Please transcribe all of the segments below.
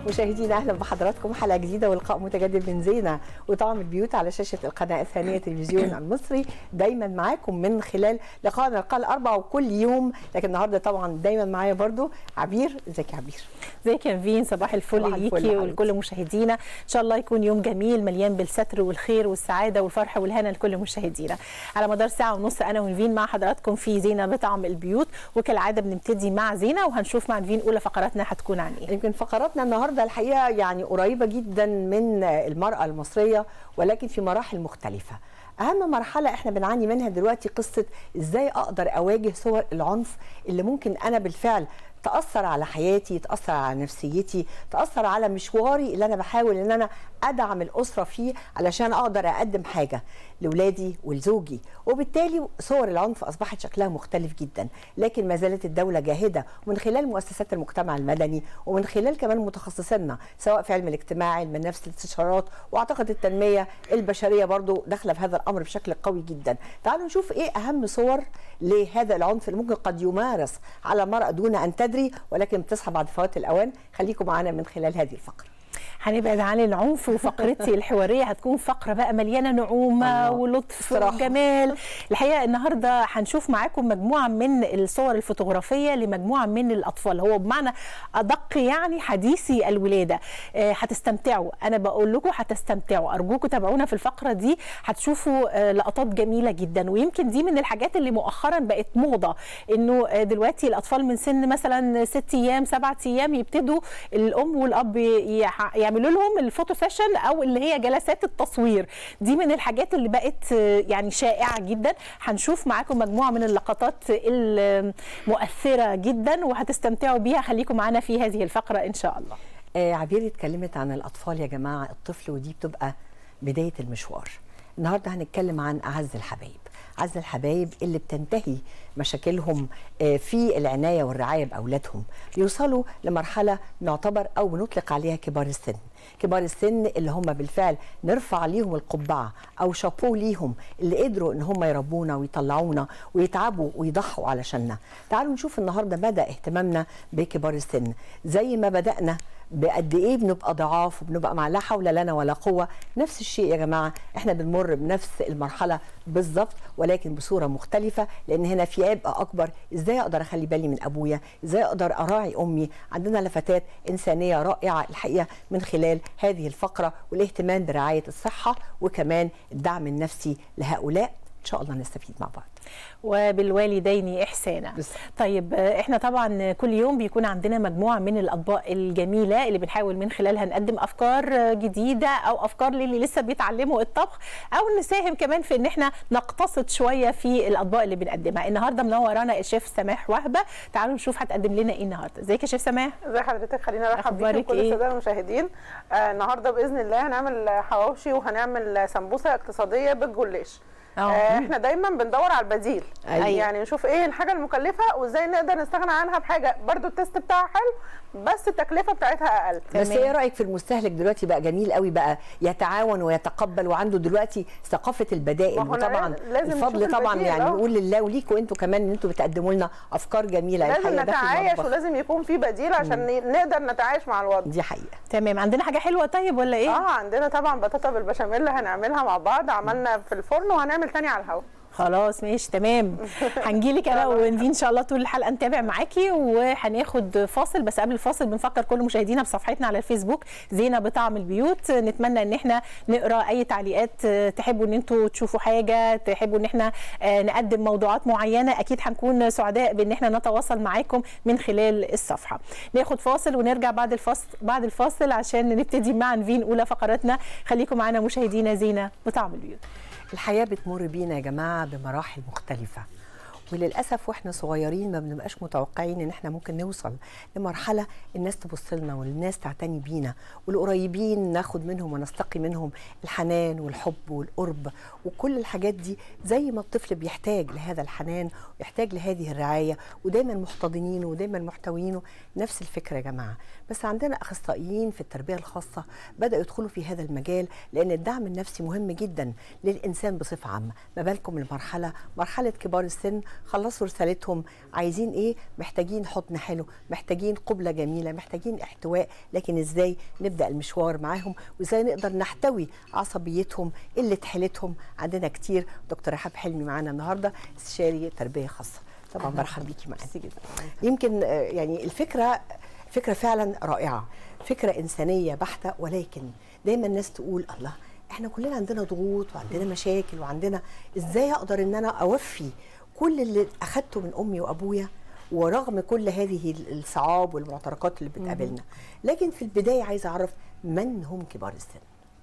مشاهدينا اهلا بحضراتكم حلقه جديده ولقاء متجدد من زينه وطعم البيوت على شاشه القناه الثانيه تلفزيون المصري دايما معاكم من خلال لقائنا لقاء الاربع وكل يوم لكن النهارده طبعا دايما معايا برضو عبير ازيك يا عبير ازيك يا نفين صباح الفل صباح الفل ليكي يا ولكل مشاهدينا ان شاء الله يكون يوم جميل مليان بالستر والخير والسعاده والفرح والهنا لكل مشاهدينا على مدار ساعه ونص انا ونفين مع حضراتكم في زينه بطعم البيوت وكالعاده بنبتدي مع زينه وهنشوف مع نفين اولى فقراتنا هتكون عن ايه يمكن فقراتنا النهارده الحقيقه يعني قريبه جدا من المراه المصريه ولكن في مراحل مختلفه اهم مرحله احنا بنعاني منها دلوقتي قصه ازاي اقدر اواجه صور العنف اللي ممكن انا بالفعل تاثر على حياتي تاثر على نفسيتي تاثر على مشواري اللي انا بحاول ان انا ادعم الاسره فيه علشان اقدر اقدم حاجه لاولادي ولزوجي وبالتالي صور العنف اصبحت شكلها مختلف جدا لكن ما زالت الدوله جاهده ومن خلال مؤسسات المجتمع المدني ومن خلال كمان متخصصينا سواء في علم الاجتماع علم النفس الاستشارات واعتقد التنميه البشريه برضو داخله في هذا الامر بشكل قوي جدا تعالوا نشوف ايه اهم صور لهذا العنف اللي ممكن قد يمارس على المراه دون ان تدري ولكن بتصحى بعد فوات الاوان خليكم معنا من خلال هذه الفقره هنبعد عن العنف وفقرتي الحواريه هتكون فقره بقى مليانه نعومه الله. ولطف صراحة. وجمال الحقيقه النهارده هنشوف معاكم مجموعه من الصور الفوتوغرافيه لمجموعه من الاطفال هو بمعنى ادق يعني حديثي الولاده آه، هتستمتعوا انا بقول لكم هتستمتعوا ارجوكم تابعونا في الفقره دي هتشوفوا آه، لقطات جميله جدا ويمكن دي من الحاجات اللي مؤخرا بقت موضه انه آه، دلوقتي الاطفال من سن مثلا ست ايام سبعة ايام يبتدوا الام والاب يح- يعملوا لهم الفوتو سيشن او اللي هي جلسات التصوير دي من الحاجات اللي بقت آه، يعني شائعه جدا هنشوف معاكم مجموعه من اللقطات المؤثره جدا وهتستمتعوا بيها خليكم معانا في هذه الفقره ان شاء الله آه عبير اتكلمت عن الاطفال يا جماعه الطفل ودي بتبقى بدايه المشوار النهارده هنتكلم عن اعز الحبايب اعز الحبايب اللي بتنتهي مشاكلهم آه، في العنايه والرعايه باولادهم بيوصلوا لمرحله نعتبر او بنطلق عليها كبار السن كبار السن اللي هم بالفعل نرفع ليهم القبعه او شابو ليهم اللي قدروا ان هم يربونا ويطلعونا ويتعبوا ويضحوا علشاننا تعالوا نشوف النهارده مدى اهتمامنا بكبار السن زي ما بدانا بقد ايه بنبقى ضعاف وبنبقى مع لا حول لنا ولا قوه نفس الشيء يا جماعه احنا بنمر بنفس المرحله بالظبط ولكن بصوره مختلفه لان هنا في عبء اكبر ازاي اقدر اخلي بالي من ابويا ازاي اقدر اراعي امي عندنا لفتات انسانيه رائعه الحقيقه من خلال هذه الفقره والاهتمام برعايه الصحه وكمان الدعم النفسي لهؤلاء ان شاء الله نستفيد مع بعض وبالوالدين احسانا بس. طيب آه، احنا طبعا كل يوم بيكون عندنا مجموعه من الاطباق الجميله اللي بنحاول من خلالها نقدم افكار آه، جديده او افكار للي لسه بيتعلموا الطبخ او نساهم كمان في ان احنا نقتصد شويه في الاطباق اللي بنقدمها النهارده منورانا الشيف سماح وهبه تعالوا نشوف هتقدم لنا ايه النهارده ازيك يا شيف سماح ازي حضرتك خلينا نرحب بيكي أخبارك وكل إيه؟ الساده المشاهدين آه النهارده باذن الله هنعمل حواوشي وهنعمل سمبوسه اقتصاديه بالجلاش اه. آه احنا دايما بندور على البديل أيوة. يعني نشوف ايه الحاجه المكلفه وازاي نقدر نستغنى عنها بحاجه برضو التست بتاعها حلو بس التكلفه بتاعتها اقل بس تمام. ايه رايك في المستهلك دلوقتي بقى جميل قوي بقى يتعاون ويتقبل وعنده دلوقتي ثقافه البدائل ما هو أنا وطبعا لازم الفضل نشوف طبعا البديل، يعني آه. نقول لله وليكوا انتوا كمان ان انتوا بتقدموا لنا افكار جميله لازم الحقيقة ده في نتعايش المطبخ. ولازم يكون في بديل عشان ن- نقدر نتعايش مع الوضع دي حقيقه تمام عندنا حاجه حلوه طيب ولا ايه اه عندنا طبعا بطاطا بالبشاميل هنعملها مع بعض عملنا في الفرن وهنعمل تاني على الهواء خلاص ماشي تمام هنجيلك انا ونفي ان شاء الله طول الحلقه نتابع معاكي وهناخد فاصل بس قبل الفاصل بنفكر كل مشاهدينا بصفحتنا على الفيسبوك زينه بطعم البيوت نتمنى ان احنا نقرا اي تعليقات تحبوا ان انتوا تشوفوا حاجه تحبوا ان احنا آه، نقدم موضوعات معينه اكيد هنكون سعداء بان احنا نتواصل معاكم من خلال الصفحه ناخد فاصل ونرجع بعد الفاصل بعد الفاصل عشان نبتدي مع نفين اولى فقراتنا خليكم معانا مشاهدينا زينه بطعم البيوت الحياه بتمر بينا يا جماعه بمراحل مختلفه وللاسف واحنا صغيرين ما بنبقاش متوقعين ان احنا ممكن نوصل لمرحله الناس تبص لنا والناس تعتني بينا والقريبين ناخد منهم ونستقي منهم الحنان والحب والقرب وكل الحاجات دي زي ما الطفل بيحتاج لهذا الحنان ويحتاج لهذه الرعايه ودايما محتضنينه ودايما محتويينه نفس الفكره يا جماعه بس عندنا اخصائيين في التربيه الخاصه بداوا يدخلوا في هذا المجال لان الدعم النفسي مهم جدا للانسان بصفه عامه ما بالكم المرحله مرحله كبار السن خلصوا رسالتهم عايزين ايه محتاجين حضن حلو محتاجين قبله جميله محتاجين احتواء لكن ازاي نبدا المشوار معاهم وازاي نقدر نحتوي عصبيتهم قله حيلتهم عندنا كتير دكتور رحاب حلمي معانا النهارده استشاري تربيه خاصه طبعا مرحبا بيكي معانا يمكن آه، يعني الفكره فكره فعلا رائعه فكره انسانيه بحته ولكن دايما الناس تقول الله احنا كلنا عندنا ضغوط وعندنا مشاكل وعندنا ازاي اقدر ان انا اوفي كل اللي اخدته من امي وابويا ورغم كل هذه الصعاب والمعتركات اللي بتقابلنا لكن في البدايه عايزه اعرف من هم كبار السن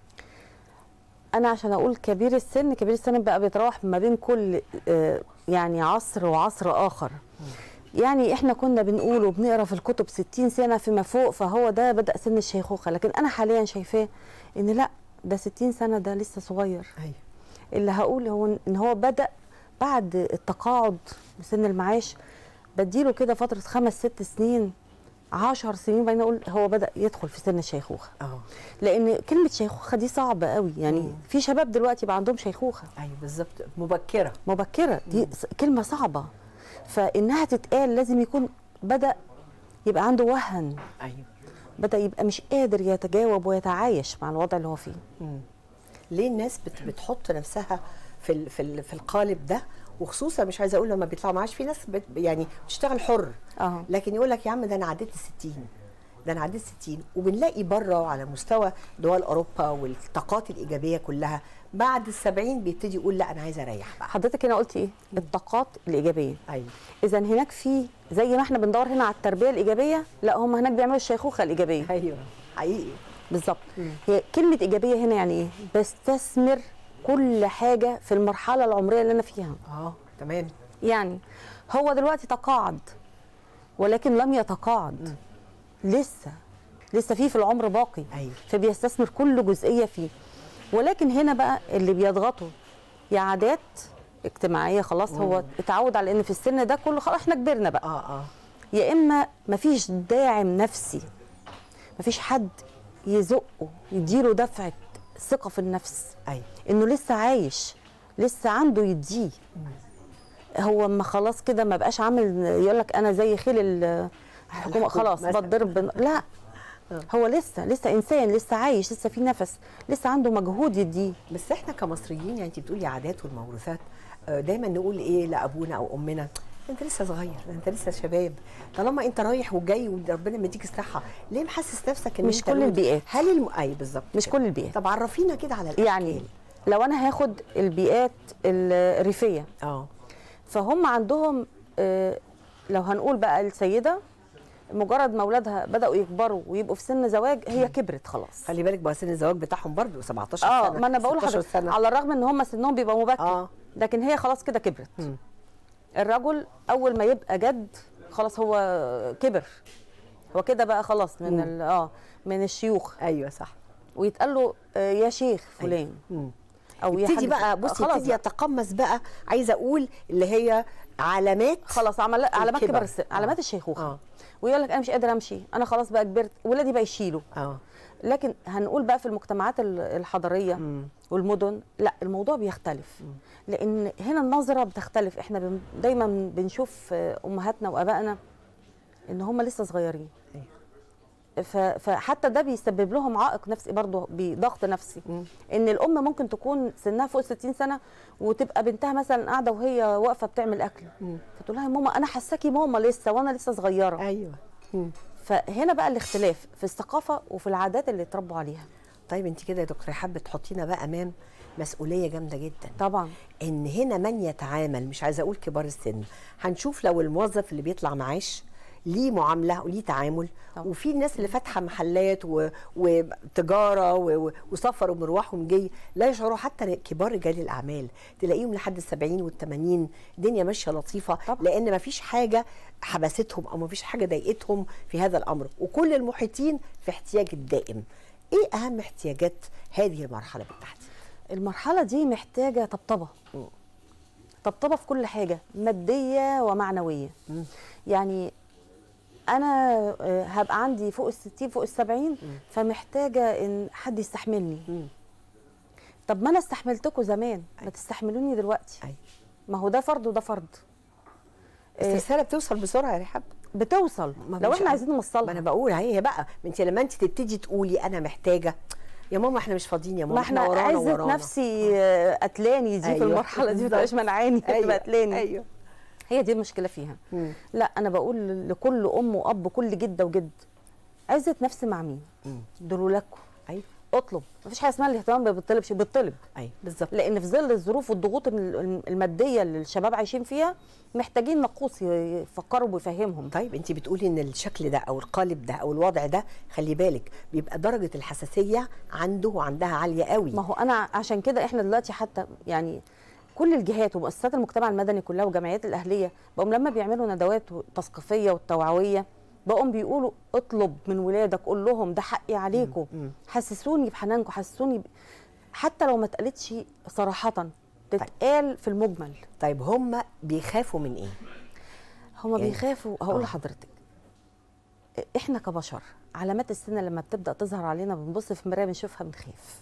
انا عشان اقول كبير السن كبير السن بقى بيتراوح ما بين كل آه، يعني عصر وعصر اخر يعني احنا كنا بنقول وبنقرا في الكتب 60 سنه فيما فوق فهو ده بدا سن الشيخوخه لكن انا حاليا شايفاه ان لا ده 60 سنه ده لسه صغير ايوه اللي هقول هو ان هو بدا بعد التقاعد بسن المعاش بديله كده فتره خمس ست سنين عشر سنين بعدين اقول هو بدا يدخل في سن الشيخوخه اه لان كلمه شيخوخه دي صعبه قوي يعني مم. في شباب دلوقتي بقى عندهم شيخوخه ايوه بالظبط مبكره مبكره دي س- كلمه صعبه فانها تتقال لازم يكون بدا يبقى عنده وهن ايوه بدا يبقى مش قادر يتجاوب ويتعايش مع الوضع اللي هو فيه مم. ليه الناس بت بتحط نفسها في ال في ال في القالب ده وخصوصا مش عايزه اقول لما بيطلعوا معاش في ناس بت يعني بتشتغل حر اه لكن يقول لك يا عم ده انا عديت ال 60 ده انا عديت 60 وبنلاقي بره على مستوى دول اوروبا والطاقات الايجابيه كلها بعد ال 70 بيبتدي يقول لا انا عايز اريح بقى حضرتك هنا قلتي ايه الطاقات الايجابيه ايوه اذا هناك في زي ما احنا بندور هنا على التربيه الايجابيه لا هم هناك بيعملوا الشيخوخه الايجابيه ايوه حقيقي بالظبط هي كلمه ايجابيه هنا يعني ايه بستثمر كل حاجه في المرحله العمريه اللي انا فيها اه تمام يعني هو دلوقتي تقاعد ولكن لم يتقاعد لسه لسه فيه في العمر باقي أيوة. فبيستثمر كل جزئيه فيه ولكن هنا بقى اللي بيضغطه يا عادات اجتماعيه خلاص هو اتعود على ان في السن ده كله خلاص احنا كبرنا بقى اه اه يا اما مفيش داعم نفسي مفيش حد يزقه يديله دفعه ثقه في النفس ايوه انه لسه عايش لسه عنده يديه هو اما خلاص كده ما بقاش عامل يقول لك انا زي خيل ال- الحكومه الحكومة خلاص مثلاً. بتضرب بن- لا هو لسه لسه انسان لسه عايش لسه في نفس لسه عنده مجهود يديه بس احنا كمصريين يعني انت بتقولي عادات والموروثات آه، دايما نقول ايه لابونا او امنا انت لسه صغير انت لسه شباب طالما انت رايح وجاي وربنا مديك الصحه ليه محسس نفسك ان مش انت كل لود؟ البيئات. هل الم... اي بالظبط مش كده. كل البيئات طب عرفينا كده على الاشكال يعني لو انا هاخد البيئات الريفيه اه فهم عندهم آه، لو هنقول بقى السيده مجرد ما اولادها بداوا يكبروا ويبقوا في سن زواج هي كبرت خلاص خلي بالك بقى سن الزواج بتاعهم برضه 17 اه سنه ما انا بقول 16 لحضرتك سنه على الرغم ان هم سنهم بيبقى مبكر آه. لكن هي خلاص كده كبرت مم. الرجل اول ما يبقى جد خلاص هو كبر هو كده بقى خلاص من ال- اه من الشيوخ ايوه صح ويتقال له آه، يا شيخ فلان مم. او يا يبتدي حد بقى آه، بصي خلاص يبتدي بقى. يتقمص بقى عايزه اقول اللي هي علامات خلاص عمل علامات الكبر. كبر السن علامات الشيخوخه اه ويقول لك انا مش قادر امشي انا خلاص بقى كبرت ولادي بقى يشيلوا اه لكن هنقول بقى في المجتمعات ال- الحضريه مم. والمدن لا الموضوع بيختلف لان هنا النظره بتختلف احنا بن دايما بنشوف آه، امهاتنا وابائنا ان هم لسه صغيرين ف- فحتى ده بيسبب لهم عائق نفسي برضه بضغط نفسي مم. ان الام ممكن تكون سنها فوق 60 سنه وتبقى بنتها مثلا قاعده وهي واقفه بتعمل اكل مم. فتقول لها يا ماما انا حاساكي ماما لسه وانا لسه صغيره ايوه مم. فهنا بقى الاختلاف في الثقافه وفي العادات اللي اتربوا عليها طيب انت كده يا دكتور حابه تحطينا بقى امام مسؤوليه جامده جدا طبعا ان هنا من يتعامل مش عايزه اقول كبار السن هنشوف لو الموظف اللي بيطلع معاش ليه معامله وليه تعامل طبعا. وفي الناس اللي فاتحه محلات و... وتجاره و... و... وسفر ومروح ومجي لا يشعروا حتى كبار رجال الاعمال تلاقيهم لحد السبعين والثمانين الدنيا ماشيه لطيفه طبعا. لان ما فيش حاجه حبستهم او ما فيش حاجه ضايقتهم في هذا الامر وكل المحيطين في احتياج الدائم ايه اهم احتياجات هذه المرحله بالتحديد المرحله دي محتاجه طبطبه طبطبه في كل حاجه ماديه ومعنويه يعني انا آه، هبقى عندي فوق الستين فوق السبعين فمحتاجه ان حد يستحملني مم. طب ما انا استحملتكم زمان ما تستحملوني دلوقتي أيوة. ما هو ده فرض وده فرض بس الرساله بتوصل بسرعه يا رحاب بتوصل ما لو مش- احنا عايزين ما نوصلها انا بقول هي بقى ما انت لما انت تبتدي تقولي انا محتاجه يا ماما احنا مش فاضيين يا ماما ما احنا ورانا عزة ورانا نفسي آه، قتلاني دي أيوة، في المرحله دي ما بالظبط. تبقاش منعاني أيوة، تبقى قتلاني ايوه هي دي المشكله فيها مم. لا انا بقول لكل ام واب كل جده وجد عزه نفسي مع مين مم. دول ولادكم ايوه اطلب مفيش حاجه اسمها الاهتمام ما بيطلبش بيطلب ايوه بالظبط لان في ظل الظروف والضغوط الم- الماديه اللي الشباب عايشين فيها محتاجين نقوص يفكروا ويفهمهم طيب انت بتقولي ان الشكل ده او القالب ده او الوضع ده خلي بالك بيبقى درجه الحساسيه عنده وعندها عاليه قوي ما هو انا عشان كده احنا دلوقتي حتى يعني كل الجهات ومؤسسات المجتمع المدني كلها والجمعيات الاهليه بقوا لما بيعملوا ندوات تثقيفيه والتوعويه بقوا بيقولوا اطلب من ولادك قول لهم ده حقي عليكم مم. حسسوني بحنانكم حسسوني ب... حتى لو ما اتقالتش صراحه تتقال في المجمل طيب هم بيخافوا من ايه هما يعني- بيخافوا هقول آه. لحضرتك احنا كبشر علامات السن لما بتبدا تظهر علينا بنبص في المرايه بنشوفها بنخاف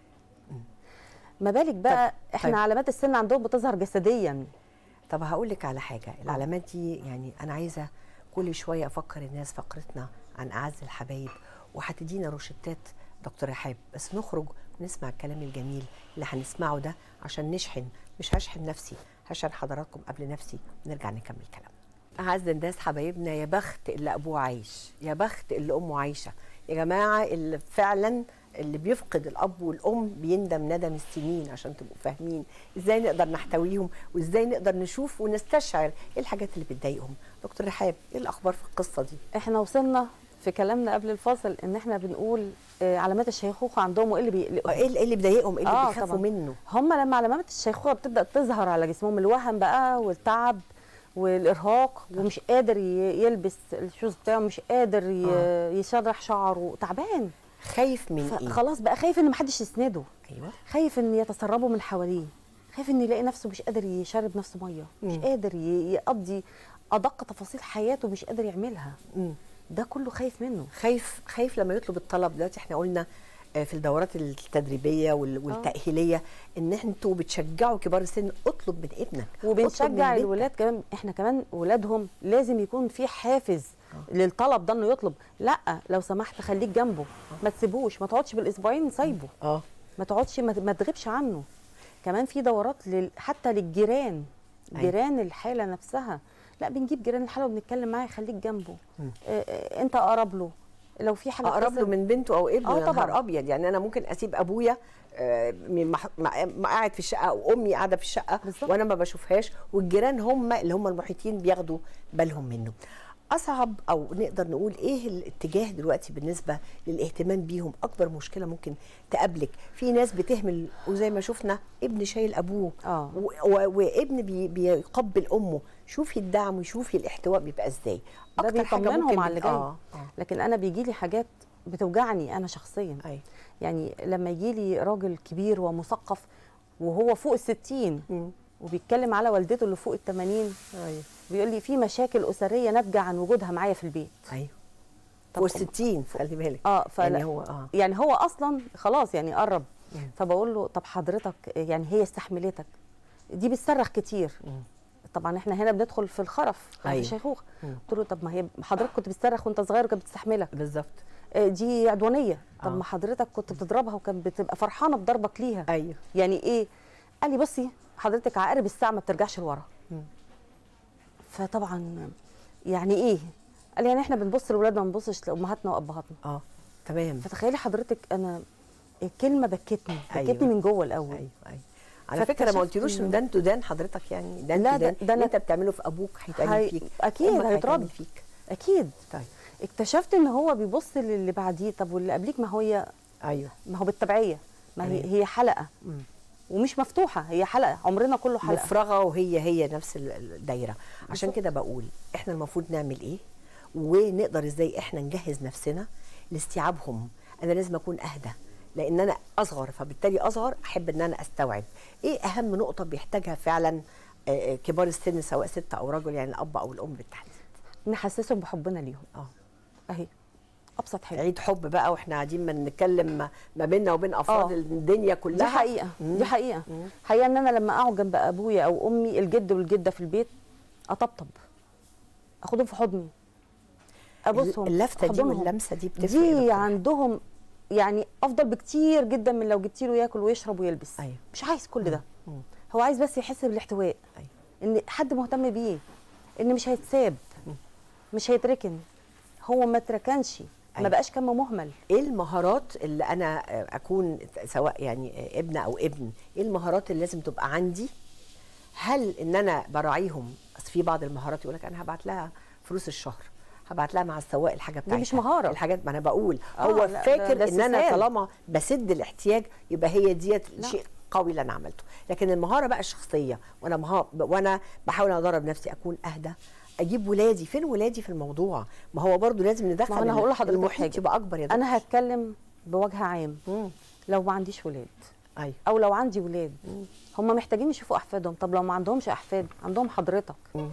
ما بالك بقى طيب، احنا طيب. علامات السن عندهم بتظهر جسديا طب هقول لك على حاجه العلامات دي يعني انا عايزه كل شويه افكر الناس فقرتنا عن اعز الحبايب وهتدينا روشتات دكتور رحاب بس نخرج ونسمع الكلام الجميل اللي هنسمعه ده عشان نشحن مش هشحن نفسي هشحن حضراتكم قبل نفسي ونرجع نكمل كلام أعز الناس حبايبنا يا بخت اللي أبوه عايش يا بخت اللي أمه عايشة يا جماعة اللي فعلا اللي بيفقد الأب والأم بيندم ندم السنين عشان تبقوا فاهمين إزاي نقدر نحتويهم وإزاي نقدر نشوف ونستشعر إيه الحاجات اللي بتضايقهم دكتور رحاب إيه الأخبار في القصة دي احنا وصلنا في كلامنا قبل الفاصل ان احنا بنقول آه، علامات الشيخوخه عندهم وايه اللي آه، بيقلقهم إيه إيه اللي بيضايقهم إيه اللي آه، بيخافوا طبعاً. منه هم لما علامات الشيخوخه بتبدا تظهر على جسمهم الوهن بقى والتعب والارهاق ومش قادر ي- يلبس الشوز بتاعه مش قادر ي- آه. يسرح شعره تعبان خايف من إيه خلاص بقى خايف ان محدش يسنده أيوه خايف ان يتسربوا من حواليه خايف ان يلاقي نفسه مش قادر يشرب نفسه ميه مش مم. قادر ي- يقضي ادق تفاصيل حياته مش قادر يعملها مم. ده كله خايف منه خايف خايف لما يطلب الطلب دلوقتي احنا قلنا آه، في الدورات التدريبيه وال- والتاهيليه ان انتوا بتشجعوا كبار السن اطلب من ابنك اطلب من وبنشجع بنتك. الولاد كمان احنا كمان ولادهم لازم يكون في حافز للطلب ده انه يطلب لا لو سمحت خليك جنبه ما تسيبوش ما تقعدش بالاسبوعين سايبه اه ما تقعدش ما ما تغيبش عنه كمان في دورات لل... حتى للجيران أيوة. جيران الحاله نفسها لا بنجيب جيران الحاله وبنتكلم معاه خليك جنبه مم. آه، آه، انت اقرب له لو في حاجه اقرب له بتحصل- من بنته او ابنه آه يا نهار طبعاً. ابيض يعني انا ممكن اسيب ابويا آه، من مح- مع- مع- قاعد في الشقه وامي قاعده في الشقه بالظبط. وانا ما بشوفهاش والجيران هم اللي هم المحيطين بياخدوا بالهم منه اصعب او نقدر نقول ايه الاتجاه دلوقتي بالنسبه للاهتمام بيهم اكبر مشكله ممكن تقابلك في ناس بتهمل وزي ما شفنا ابن شايل ابوه آه. و- و- وابن بي بيقبل امه شوفي الدعم وشوفي الاحتواء بيبقى ازاي ده بيطمنهم على اللي جاي آه. آه. لكن انا بيجي لي حاجات بتوجعني انا شخصيا أيوة. يعني لما يجي لي راجل كبير ومثقف وهو فوق الستين مم. وبيتكلم على والدته اللي فوق التمانين ايوه بيقول لي في مشاكل اسريه ناتجه عن وجودها معايا في البيت ايوه طب فوق 60 خلي بالك اه فلا يعني يعني هو هو اه يعني هو اصلا خلاص يعني قرب مم. فبقول له طب حضرتك يعني هي استحملتك دي بتصرخ كتير مم. طبعا احنا هنا بندخل في الخرف في أيوة. الشيخوخه مم. قلت له طب ما هي حضرتك كنت بتصرخ وانت صغير وكانت بتستحملك بالظبط آه، دي عدوانيه طب آه. ما حضرتك كنت بتضربها وكانت بتبقى فرحانه بضربك ليها ايوه يعني ايه قال لي بصي حضرتك عقارب الساعه ما بترجعش لورا مم. فطبعا يعني ايه قال لي يعني احنا بنبص لاولادنا ما بنبصش لامهاتنا وابهاتنا اه تمام فتخيلي حضرتك انا الكلمه بكتني أيوة. بكتني من جوه الاول ايوه ايوه على فكره ما فاكتشفت قلتلوش ان إنه- ده انتوا دان حضرتك يعني ده لا، انتوا ده- دان ده اللي أنا- انت بتعمله في ابوك هيتعمل هي- فيك أكيد أمك هيترد. فيك اكيد طيب اكتشفت ان هو بيبص للي بعديه طب واللي قبليك ما هي ايوه ما هو بالتبعيه ما هي تمام. هي حلقه مم. ومش مفتوحه هي حلقه عمرنا كله حلقه مفرغه وهي هي نفس ال- الدايره عشان بالظبط. كده بقول احنا المفروض نعمل ايه ونقدر ازاي احنا نجهز نفسنا لاستيعابهم انا لازم اكون اهدى لان انا اصغر فبالتالي اصغر احب ان انا استوعب ايه اهم نقطه بيحتاجها فعلا آه، آه، كبار السن سواء ست او رجل يعني الاب او الام بالتحديد نحسسهم بحبنا ليهم اه اهي ابسط حاجه عيد حب بقى واحنا قاعدين ما نتكلم ما- ما بيننا وبين افراد آه. الدنيا كلها دي حقيقه مم. دي حقيقه مم. حقيقه ان انا لما اقعد جنب ابويا او امي الجد والجده في البيت اطبطب اخدهم في حضني ابصهم اللفته دي أحضنهم. واللمسه دي بتفرق يا دي دكتور. عندهم يعني افضل بكتير جدا من لو جبتي له ياكل ويشرب ويلبس أيوة. مش عايز كل ده مم. هو عايز بس يحس بالاحتواء أيوة. ان حد مهتم بيه ان مش هيتساب مش هيتركن هو ما اتركنش ما أيوة. بقاش كم مهمل ايه المهارات اللي انا اكون سواء يعني ابن او ابن ايه المهارات اللي لازم تبقى عندي هل ان انا براعيهم اصل في بعض المهارات يقول لك انا هبعت لها فلوس الشهر هبعت لها مع السواق الحاجه بتاعتها مش مهارة. الحاجات ما انا بقول آه، هو لا، ده- فاكر ده ان انا استسهال. طالما بسد الاحتياج يبقى هي ديت لا. شيء قوي اللي انا عملته لكن المهاره بقى الشخصيه وانا مها... وانا بحاول ادرب نفسي اكون اهدى اجيب ولادي فين ولادي في الموضوع ما هو برضو لازم ندخل ما هو أنا هقول لحضرتك المحيط حاجة. يبقى اكبر يا دكتور انا هتكلم بوجه عام مم. لو ما عنديش ولاد ايوه او لو عندي ولاد هم محتاجين يشوفوا احفادهم طب لو ما عندهمش احفاد عندهم حضرتك مم.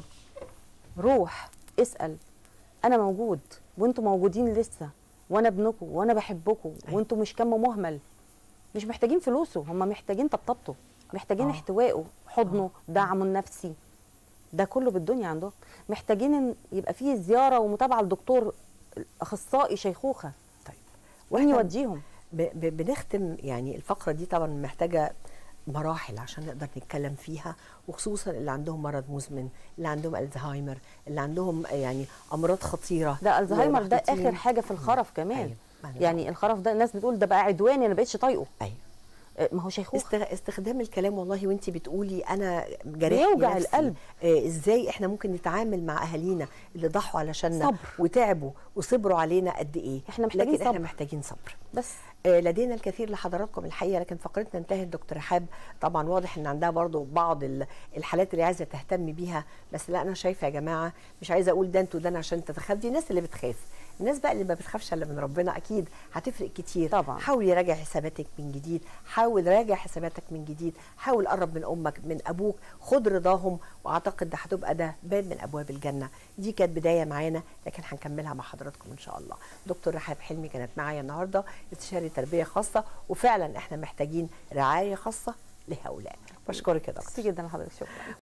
روح اسال انا موجود وانتوا موجودين لسه وانا ابنكم وانا بحبكم وانتوا مش كم مهمل مش محتاجين فلوسه هم محتاجين طبطبته محتاجين آه. آه. احتوائه حضنه دعمه النفسي ده كله بالدنيا عندهم محتاجين ان يبقى فيه زياره ومتابعه لدكتور اخصائي شيخوخه طيب وين وإحنا يوديهم ب... ب... بنختم يعني الفقره دي طبعا محتاجه مراحل عشان نقدر نتكلم فيها وخصوصا اللي عندهم مرض مزمن اللي عندهم الزهايمر اللي عندهم يعني امراض خطيره ده الزهايمر ده محطوطين- اخر حاجه في الخرف كمان أيوة. ما أنا يعني الخرف ده الناس بتقول ده بقى عدواني انا بقيتش طايقه ايوه آه، ما هو شيخوخه استغ... استخدام الكلام والله وانت بتقولي انا جريح بيوجع القلب. آه ازاي احنا ممكن نتعامل مع اهالينا اللي ضحوا علشاننا صبر. وتعبوا وصبروا علينا قد ايه إحنا محتاجين لكن احنا صبر. محتاجين صبر بس آه، لدينا الكثير لحضراتكم الحقيقه لكن فقرتنا انتهت دكتور رحاب طبعا واضح ان عندها برضو بعض ال- الحالات اللي عايزه تهتم بيها بس لا انا شايفه يا جماعه مش عايزه اقول ده انتوا ده أنا عشان تتخاف دي الناس اللي بتخاف الناس بقى اللي ما بتخافش الا من ربنا اكيد هتفرق كتير طبعاً. حاول راجع حساباتك من جديد حاول راجع حساباتك من جديد حاول قرب من امك من ابوك خد رضاهم واعتقد ده هتبقى ده باب من ابواب الجنه دي كانت بدايه معانا لكن هنكملها مع حضراتكم ان شاء الله دكتور رحاب حلمي كانت معايا النهارده استشاري تربيه خاصه وفعلا احنا محتاجين رعايه خاصه لهؤلاء بشكرك يا دكتور ميرسي جدا لحضرتك شكرا